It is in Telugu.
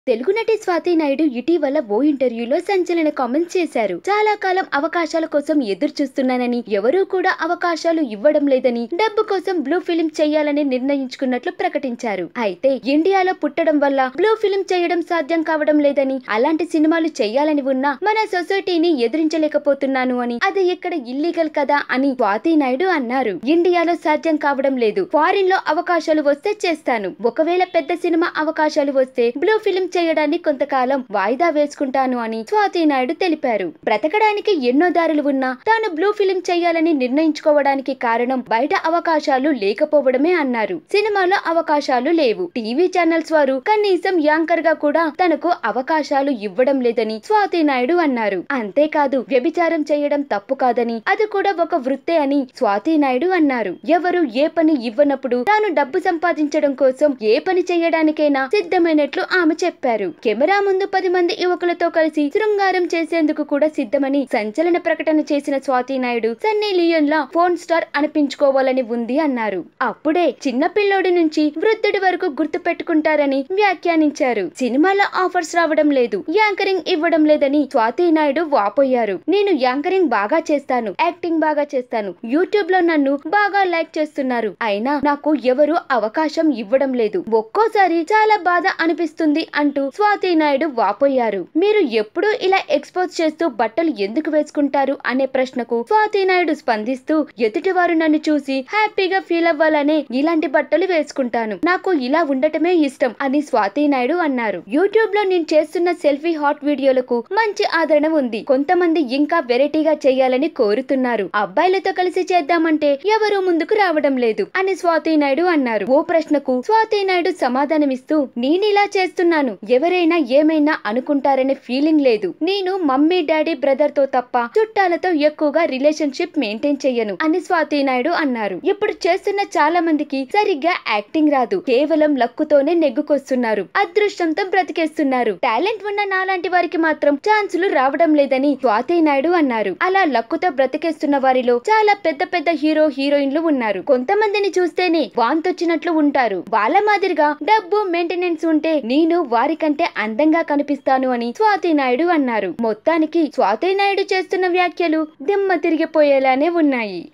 తెలుగు నటి స్వాతి నాయుడు ఇటీవల ఓ ఇంటర్వ్యూలో సంచలన కామెంట్స్ చేశారు చాలా కాలం అవకాశాల కోసం ఎదురు చూస్తున్నానని ఎవరూ కూడా అవకాశాలు ఇవ్వడం లేదని డబ్బు కోసం బ్లూ ఫిలిం చేయాలని నిర్ణయించుకున్నట్లు ప్రకటించారు అయితే ఇండియాలో పుట్టడం వల్ల బ్లూ ఫిలిం చేయడం సాధ్యం కావడం లేదని అలాంటి సినిమాలు చేయాలని ఉన్నా మన సొసైటీని ఎదిరించలేకపోతున్నాను అని అది ఇక్కడ ఇల్లీగల్ కదా అని స్వాతి నాయుడు అన్నారు ఇండియాలో సాధ్యం కావడం లేదు ఫారిన్ లో అవకాశాలు వస్తే చేస్తాను ఒకవేళ పెద్ద సినిమా అవకాశాలు వస్తే బ్లూ ఫిలిం చేయడాన్ని కొంతకాలం వాయిదా వేసుకుంటాను అని స్వాతి నాయుడు తెలిపారు బ్రతకడానికి ఎన్నో దారులు ఉన్నా తాను బ్లూ ఫిలిం చేయాలని నిర్ణయించుకోవడానికి కారణం బయట అవకాశాలు లేకపోవడమే అన్నారు సినిమాలో అవకాశాలు లేవు టీవీ ఛానల్స్ వారు కనీసం యాంకర్ గా కూడా తనకు అవకాశాలు ఇవ్వడం లేదని స్వాతి నాయుడు అన్నారు అంతేకాదు వ్యభిచారం చేయడం తప్పు కాదని అది కూడా ఒక వృత్తే అని స్వాతి నాయుడు అన్నారు ఎవరు ఏ పని ఇవ్వనప్పుడు తాను డబ్బు సంపాదించడం కోసం ఏ పని చేయడానికైనా సిద్ధమైనట్లు ఆమె చెప్పారు కెమెరా ముందు పది మంది యువకులతో కలిసి శృంగారం చేసేందుకు కూడా సిద్ధమని సంచలన ప్రకటన చేసిన స్వాతి నాయుడు సన్నీ లియోన్ లా ఫోన్ స్టార్ అనిపించుకోవాలని ఉంది అన్నారు అప్పుడే చిన్న పిల్లోడి నుంచి వృద్ధుడి వరకు గుర్తు పెట్టుకుంటారని వ్యాఖ్యానించారు సినిమాలో ఆఫర్స్ రావడం లేదు యాంకరింగ్ ఇవ్వడం లేదని స్వాతి నాయుడు వాపోయారు నేను యాంకరింగ్ బాగా చేస్తాను యాక్టింగ్ బాగా చేస్తాను యూట్యూబ్ లో నన్ను బాగా లైక్ చేస్తున్నారు అయినా నాకు ఎవరు అవకాశం ఇవ్వడం లేదు ఒక్కోసారి చాలా బాధ అనిపిస్తుంది అంటూ స్వాతి నాయుడు వాపోయారు మీరు ఎప్పుడూ ఇలా ఎక్స్పోజ్ చేస్తూ బట్టలు ఎందుకు వేసుకుంటారు అనే ప్రశ్నకు స్వాతి నాయుడు స్పందిస్తూ ఎదుటివారు నన్ను చూసి హ్యాపీగా ఫీల్ అవ్వాలనే ఇలాంటి బట్టలు వేసుకుంటాను నాకు ఇలా ఉండటమే ఇష్టం అని స్వాతి నాయుడు అన్నారు యూట్యూబ్ లో నేను చేస్తున్న సెల్ఫీ హాట్ వీడియోలకు మంచి ఆదరణ ఉంది కొంతమంది ఇంకా వెరైటీగా చేయాలని కోరుతున్నారు అబ్బాయిలతో కలిసి చేద్దామంటే ఎవరూ ముందుకు రావడం లేదు అని స్వాతి నాయుడు అన్నారు ఓ ప్రశ్నకు స్వాతి నాయుడు సమాధానమిస్తూ నేనిలా చేస్తున్నాను ఎవరైనా ఏమైనా అనుకుంటారనే ఫీలింగ్ లేదు నేను మమ్మీ డాడీ బ్రదర్ తో తప్ప చుట్టాలతో ఎక్కువగా రిలేషన్షిప్ మెయింటైన్ చెయ్యను అని స్వాతి నాయుడు అన్నారు ఇప్పుడు చేస్తున్న చాలా మందికి సరిగ్గా యాక్టింగ్ రాదు కేవలం లక్కుతోనే నెగ్గుకొస్తున్నారు అదృష్టంతో బ్రతికేస్తున్నారు టాలెంట్ ఉన్న నాలాంటి వారికి మాత్రం ఛాన్సులు రావడం లేదని స్వాతి నాయుడు అన్నారు అలా లక్కుతో బ్రతికేస్తున్న వారిలో చాలా పెద్ద పెద్ద హీరో హీరోయిన్లు ఉన్నారు కొంతమందిని చూస్తేనే వాంతొచ్చినట్లు ఉంటారు వాళ్ళ మాదిరిగా డబ్బు మెయింటెనెన్స్ ఉంటే నేను వారికంటే అందంగా కనిపిస్తాను అని స్వాతి నాయుడు అన్నారు మొత్తానికి స్వాతి నాయుడు చేస్తున్న వ్యాఖ్యలు దిమ్మ తిరిగిపోయేలానే ఉన్నాయి